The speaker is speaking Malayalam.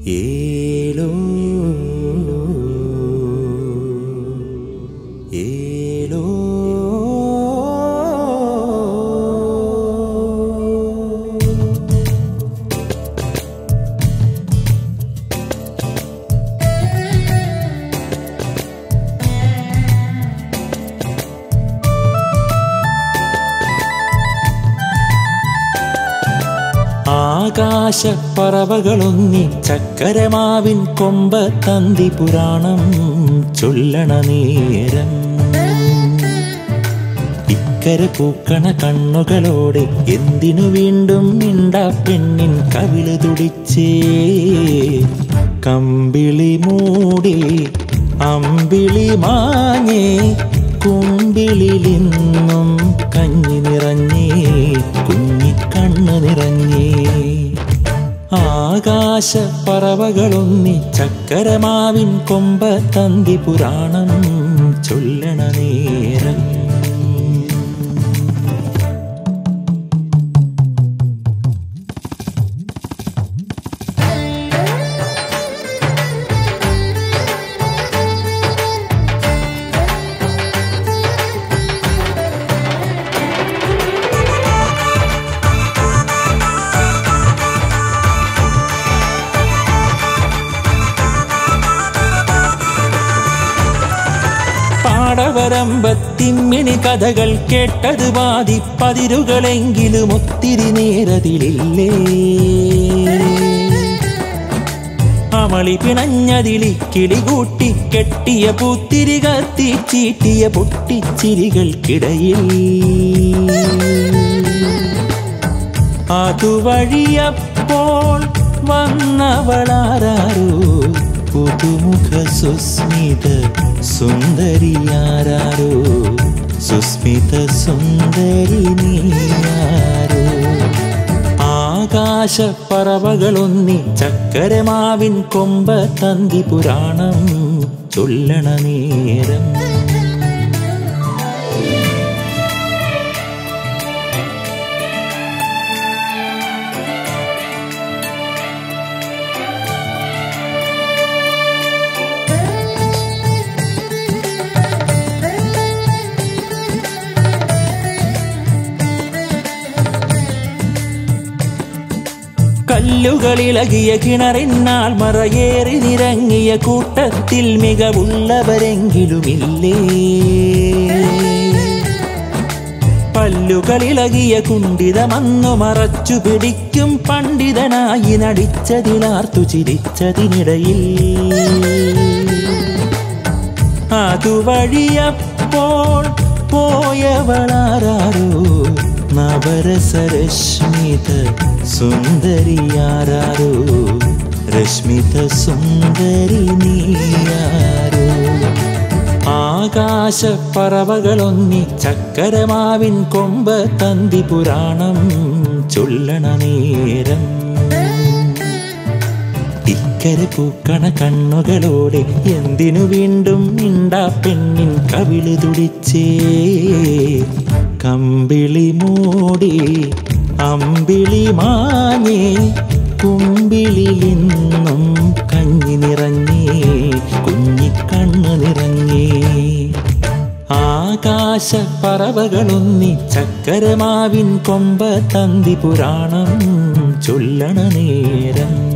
ഏലോ ഏലോ ആകാശപ്പറവകളൊന്നി ചക്കരമാവിൻ കൊമ്പ തന്തി പുരാണം ചൊല്ലണ നേരം ഇക്കര പൂക്കണ കണ്ണുകളോടെ എന്തിനു വീണ്ടും മിണ്ടാ പെണ്ണിൻ കവിള് തുടിച്ചേ കമ്പിളി മൂടി അമ്പിളി മാഞ്ഞേ കുമ്പിളിലിന്നും കഞ്ഞി നിറഞ്ഞേ കുഞ്ഞിക്കണ്ണ് നിറഞ്ഞേ ആകാശ പറവകളൊന്നി ചക്കരമാവിൻ കൊമ്പ തന്തി പുരാണം ചൊല്ലണ നേരം പാടവരമ്പത്തിമ്മിണി കഥകൾ കേട്ടത് പാതി പതിരുകളെങ്കിലും ഒത്തിരി നേരതിലില്ലേ അമളി പിണഞ്ഞതിളി കിളികൂട്ടി കെട്ടിയ പൂത്തിരി കത്തി ചീറ്റിയ പൊട്ടിച്ചിരികൾക്കിടയിൽ അതുവഴിയപ്പോൾ വന്നവളാരോ പുതുമുഖ സുസ്മിത സുന്ദരിയാരോ സുസ്മിത സുന്ദരി നീയാരോ ആകാശ പറവകളൊന്നി ചക്കരമാവിൻ കൊമ്പ തന്തി പുരാണം ചൊല്ലണ നേരം കല്ലുകളിളകിയ കിണറിനാൽ മറയേറി നിരങ്ങിയ കൂട്ടത്തിൽ മികവുള്ളവരെങ്കിലുമില്ലേ പല്ലുകളിളകിയ കുണ്ടിതമന്നു മറച്ചു പിടിക്കും പണ്ഡിതനായി നടിച്ചതിനാർത്തു ചിരിച്ചതിനിടയിൽ അതുവഴിയപ്പോൾ പോയവളാരോ നവരസരശ്മിത സുന്ദരിയാരോ രശ്മിത സുന്ദരി നീയാരോ ആകാശ പറവകളൊന്നി ചക്കരമാവിൻ കൊമ്പ തന്തി പുരാണം ചൊല്ലണ നേരം ഇക്കര പൂക്കണ കണ്ണുകളോടെ എന്തിനു വീണ്ടും മിണ്ടാ പെണ്ണിൻ കവിള് തുടിച്ചേ കമ്പിളി മൂടി അമ്പിളി മാഞ്ഞേ കുമ്പിളിലിന്നും കഞ്ഞി നിറഞ്ഞേ കുഞ്ഞിക്കണ്ണ് നിറഞ്ഞേ ആകാശ പറവകളൊന്നി ചക്കരമാവിൻ കൊമ്പ തന്തി പുരാണം ചൊല്ലണ നേരം